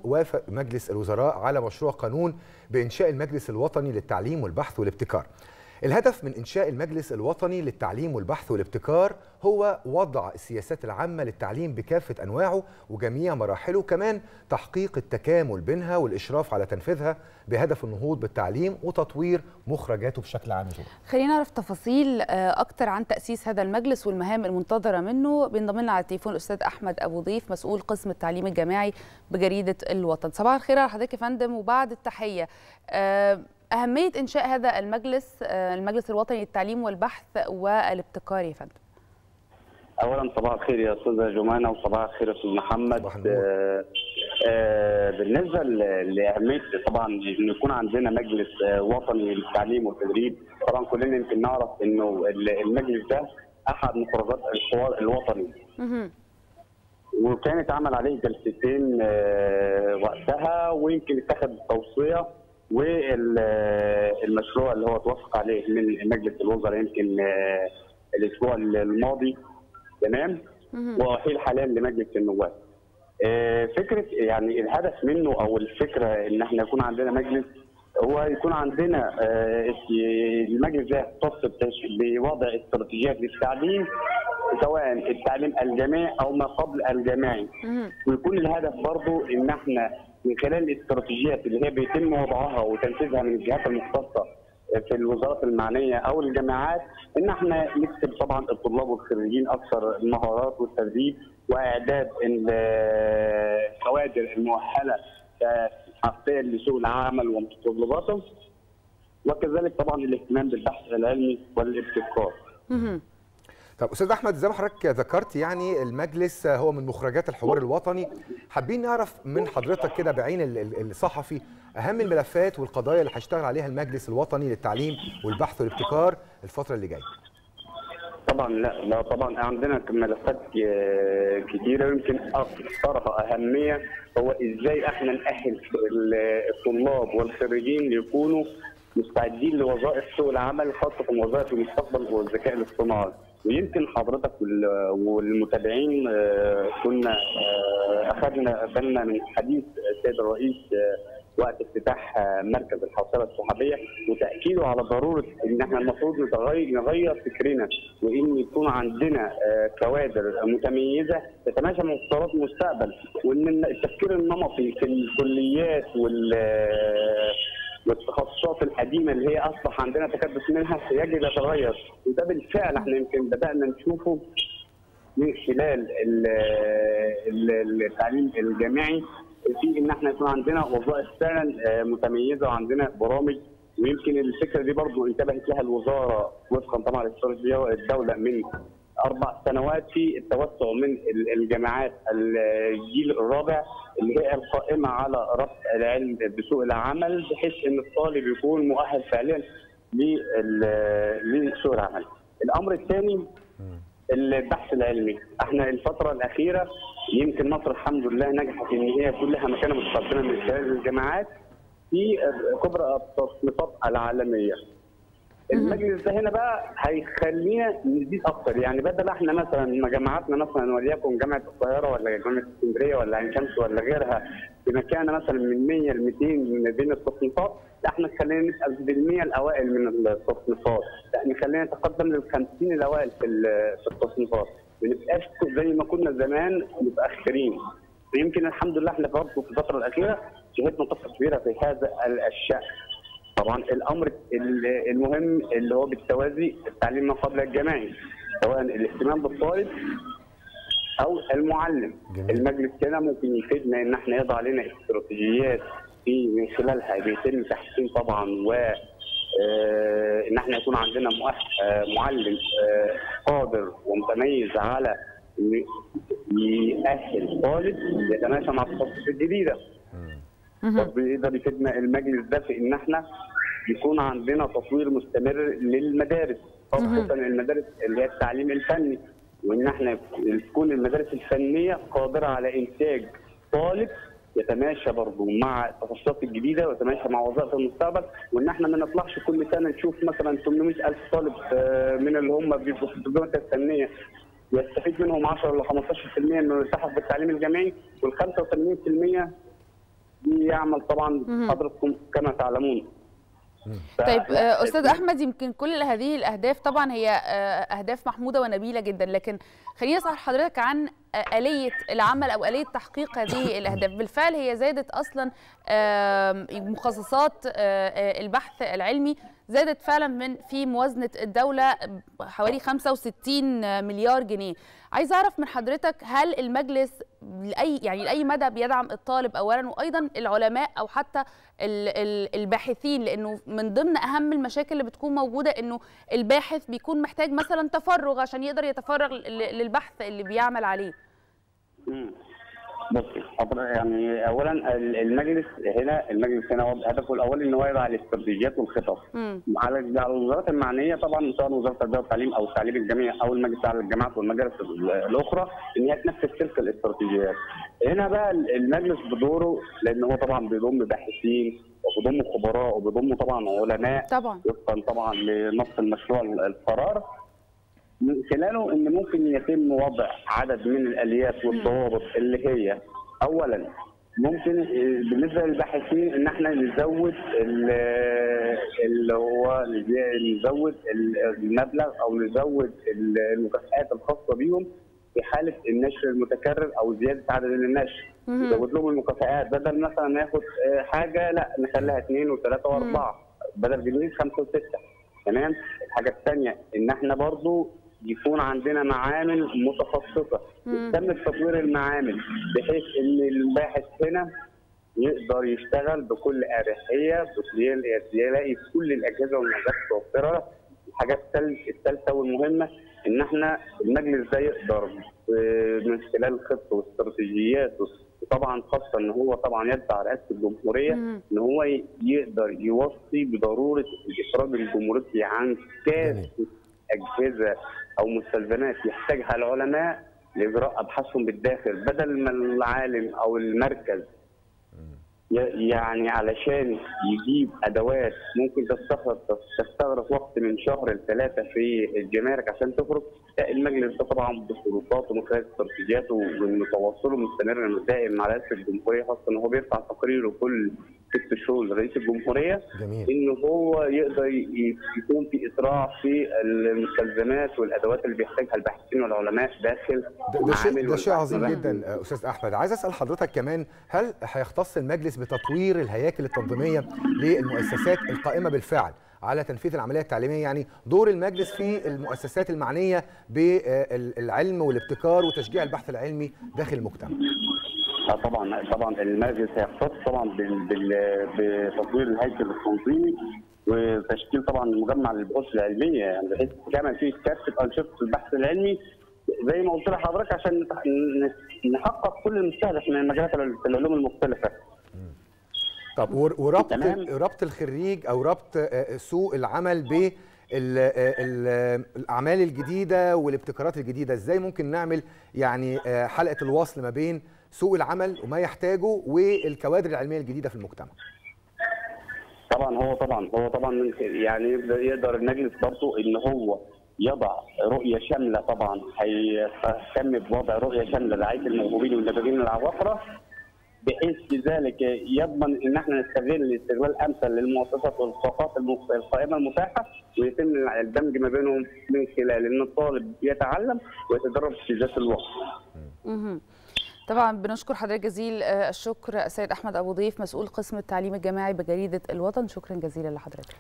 وافق مجلس الوزراء على مشروع قانون بإنشاء المجلس الوطني للتعليم والبحث والابتكار الهدف من إنشاء المجلس الوطني للتعليم والبحث والابتكار هو وضع السياسات العامة للتعليم بكافة أنواعه وجميع مراحله كمان تحقيق التكامل بينها والإشراف على تنفيذها بهدف النهوض بالتعليم وتطوير مخرجاته بشكل عام خلينا نعرف تفاصيل أكتر عن تأسيس هذا المجلس والمهام المنتظرة منه بينضم لنا على التليفون الأستاذ أحمد أبو ضيف مسؤول قسم التعليم الجامعي بجريدة الوطن صباح الخير على حضرتك يا فندم وبعد التحية أهمية إنشاء هذا المجلس المجلس الوطني للتعليم والبحث والابتكار يا فندم اولا صباح الخير يا استاذه جمانه وصباح الخير يا استاذ محمد آه آه بالنسبه لاهميه طبعا انه يكون عندنا مجلس آه وطني للتعليم والتدريب طبعا كلنا يمكن نعرف انه المجلس ده احد مخرجات الحوار الوطني وكانت عمل عليه جلستين وقتها ويمكن اتخذ توصيه والمشروع اللي هو توافق عليه من مجلس الوزراء يمكن الاسبوع الماضي تمام واحيل حاليا لمجلس النواب. فكره يعني الهدف منه او الفكره ان احنا يكون عندنا مجلس هو يكون عندنا المجلس ده يختص بوضع استراتيجيات للتعليم سواء التعليم الجامعي او ما قبل الجامعي ويكون الهدف برضه ان احنا من خلال الاستراتيجيات اللي هي بيتم وضعها وتنفيذها من الجهات المختصه في الوزارات المعنيه او الجامعات ان احنا نكسب طبعا الطلاب والخريجين اكثر المهارات والتدريب واعداد الكوادر المؤهله حقيقيا لسوق العمل ومتطلباته وكذلك طبعا الاهتمام بالبحث العلمي والابتكار. طب استاذ احمد زي ما حضرتك ذكرت يعني المجلس هو من مخرجات الحوار الوطني حابين نعرف من حضرتك كده بعين الصحفي اهم الملفات والقضايا اللي هيشتغل عليها المجلس الوطني للتعليم والبحث والابتكار الفتره اللي جايه طبعا لا لا طبعا عندنا ملفات كتيره يمكن اكثرها اهميه هو ازاي احنا ناهل الطلاب والخريجين ليكونوا مستعدين لوظائف سوق العمل خاصه وظائف المستقبل والذكاء الاصطناعي ويمكن حضرتك والمتابعين كنا اخذنا بالنا من حديث السيد الرئيس وقت افتتاح مركز الحوصله السحابيه وتاكيده على ضروره ان احنا المفروض نغير نغير فكرنا وان يكون عندنا كوادر متميزه تتماشى مع متطلبات المستقبل وان التفكير النمطي في الكليات وال والتخصصات القديمه اللي هي اصبح عندنا تكدس منها يجب يتغير وده بالفعل احنا يمكن بدانا نشوفه من خلال التعليم الجامعي في ان احنا يكون عندنا وظائف فعلا متميزه وعندنا برامج ويمكن الفكره دي برضو انتبهت لها الوزاره وفقا طبعا لاستراتيجيه الدوله من اربع سنوات في التوسع من الجامعات الجيل الرابع اللي هي القائمه على رفع العلم بسوق العمل بحيث ان الطالب يكون مؤهل فعليا لسوق العمل. الامر الثاني البحث العلمي، احنا الفتره الاخيره يمكن مصر الحمد لله نجحت ان هي كلها مكانه متقدمه من خلال الجامعات في كبرى التصنيفات العالميه. المجلس ده هنا بقى هيخلينا نزيد اكتر يعني بدل احنا مثلا جامعاتنا مثلا وليكن جامعه القاهره ولا جامعه اسكندريه ولا عين شمس ولا غيرها في مكانه مثلا من 100 ل 200 ما بين التصنيفات لا احنا خلينا نبقى بال 100 الاوائل من التصنيفات لا نخلينا نتقدم لل 50 الاوائل في في التصنيفات ما نبقاش زي ما كنا زمان متاخرين ويمكن الحمد لله احنا برضه في الفتره الاخيره شهدنا طفره كبيره في هذا الشان طبعا الامر المهم اللي هو بالتوازي التعليم ما قبل الجامعي سواء الاهتمام بالطالب او المعلم جميل. المجلس كده ممكن يفيدنا ان احنا يضع لنا استراتيجيات في من خلالها بيتم تحسين طبعا و ان احنا يكون عندنا معلم قادر ومتميز على يأهل طالب يتماشى مع التخصصات الجديده برضه يقدر يفيدنا المجلس ده في ان احنا يكون عندنا تطوير مستمر للمدارس خاصه المدارس اللي هي التعليم الفني وان احنا تكون المدارس الفنيه قادره على انتاج طالب يتماشى برضه مع التخصصات الجديده ويتماشى مع وظائف المستقبل وان احنا ما نطلعش كل سنه نشوف مثلا 800000 طالب من اللي هم بيبقوا في الدبلومه الفنيه يستفيد منهم 10 ل 15% من الالتحق بالتعليم الجامعي وال 85% يعمل طبعا مهم. حضرتكم كما تعلمون ف- طيب لا، آه، استاذ احمد يمكن كل هذه الاهداف طبعا هي آه، اهداف محموده ونبيله جدا لكن خليني اسال حضرتك عن آه، اليه العمل او اليه تحقيق هذه الاهداف بالفعل هي زادت اصلا آم، مخصصات آه، آه، البحث العلمي زادت فعلا من في موازنه الدوله حوالي 65 مليار جنيه عايزه اعرف من حضرتك هل المجلس لاي يعني لاي مدى بيدعم الطالب اولا وايضا العلماء او حتى ال- ال- الباحثين لانه من ضمن اهم المشاكل اللي بتكون موجوده انه الباحث بيكون محتاج مثلا تفرغ عشان يقدر يتفرغ ل- للبحث اللي بيعمل عليه مم. بصي حضر- يعني اولا ال- المجلس هنا المجلس هنا وضع هدفه الاولي ان هو يضع الاستراتيجيات والخطط مم. على على الوزارات المعنيه طبعا سواء وزاره التربيه والتعليم او التعليم الجامعي او المجلس على الجامعات والمجالس ال- الاخرى ان هي تنفذ تلك الاستراتيجيات. هنا بقى ال- المجلس بدوره لان هو طبعا بيضم باحثين وبيضم خبراء وبيضم طبعا علماء طبعا وفقا طبعا لنص المشروع القرار من خلاله ان ممكن يتم وضع عدد من الاليات والضوابط اللي هي اولا ممكن آه، بالنسبه للباحثين ان احنا نزود ال- اللي هو نزود المبلغ او نزود المكافآت الخاصه بيهم في حاله النشر المتكرر او زياده عدد النشر مهم. نزود لهم المكافآت بدل مثلا ناخد آه، حاجه لا نخليها اثنين وثلاثه واربعه بدل جنيه خمسه وسته تمام الحاجه الثانيه ان احنا برضو يكون عندنا معامل متخصصه مم. تم تطوير المعامل بحيث ان الباحث هنا يقدر يشتغل بكل اريحيه بس- يلاقي كل الاجهزه والمعدات متوفره الحاجه الثالث- الثالثه والمهمه ان احنا المجلس ده يقدر آه، من خلال الخطه واستراتيجياته وطبعا خاصه ان هو طبعا يتبع رئاسه الجمهوريه مم. ان هو ي- يقدر يوصي بضروره الافراج الجمهوري عن كافه اجهزه او مستلزمات يحتاجها العلماء لاجراء ابحاثهم بالداخل بدل ما العالم او المركز ي- يعني علشان يجيب ادوات ممكن تستغرق تستغرق وقت من شهر لثلاثه في الجمارك عشان تخرج لا المجلس ده طبعا بسلطاته من خلال استراتيجياته وان تواصله مستمر دائم مع رئاسه الجمهوريه خاصه ان هو بيرفع تقريره كل ست شهور لرئيس الجمهوريه جميل ان هو يقدر ي- يكون في اسراع في المستلزمات والادوات اللي بيحتاجها الباحثين والعلماء داخل ده, ده شيء معامل ده شيء والبحث عظيم والبحث. جدا آه، استاذ احمد عايز اسال حضرتك كمان هل هيختص المجلس بتطوير الهياكل التنظيميه للمؤسسات القائمه بالفعل على تنفيذ العمليه التعليميه يعني دور المجلس في المؤسسات المعنيه بالعلم والابتكار وتشجيع البحث العلمي داخل المجتمع اه طبعا طبعا المجلس هيختص طبعا بال- بال- بتطوير الهيكل التنظيمي وتشكيل طبعا المجمع للبحوث العلميه يعني بحيث تعمل فيه كافه انشطه البحث العلمي زي ما قلت لحضرتك عشان نت- ن- نحقق كل المستهدف من المجالات العلوم المختلفه. طب ور- وربط تمام. ربط الخريج او ربط آه، سوق العمل ب الاعمال الجديده والابتكارات الجديده ازاي ممكن نعمل يعني آه، حلقه الوصل ما بين سوق العمل وما يحتاجه والكوادر العلميه الجديده في المجتمع طبعا هو طبعا هو طبعا من خ- يعني يقدر- يقدر المجلس برضه ان هو يضع رؤيه شامله طبعا هيهتم بوضع رؤيه شامله لرعايه الموهوبين والنابغين العباقره بحيث بذلك يضمن ان احنا نستغل استغلال امثل للمؤسسات والطاقات المخ- القائمه المتاحه ويتم الدمج ما بينهم من خلال ان الطالب يتعلم ويتدرب في ذات الوقت. مهم. طبعا بنشكر حضرتك جزيل آه، الشكر السيد احمد ابو ضيف مسؤول قسم التعليم الجامعي بجريده الوطن شكرا جزيلا لحضرتك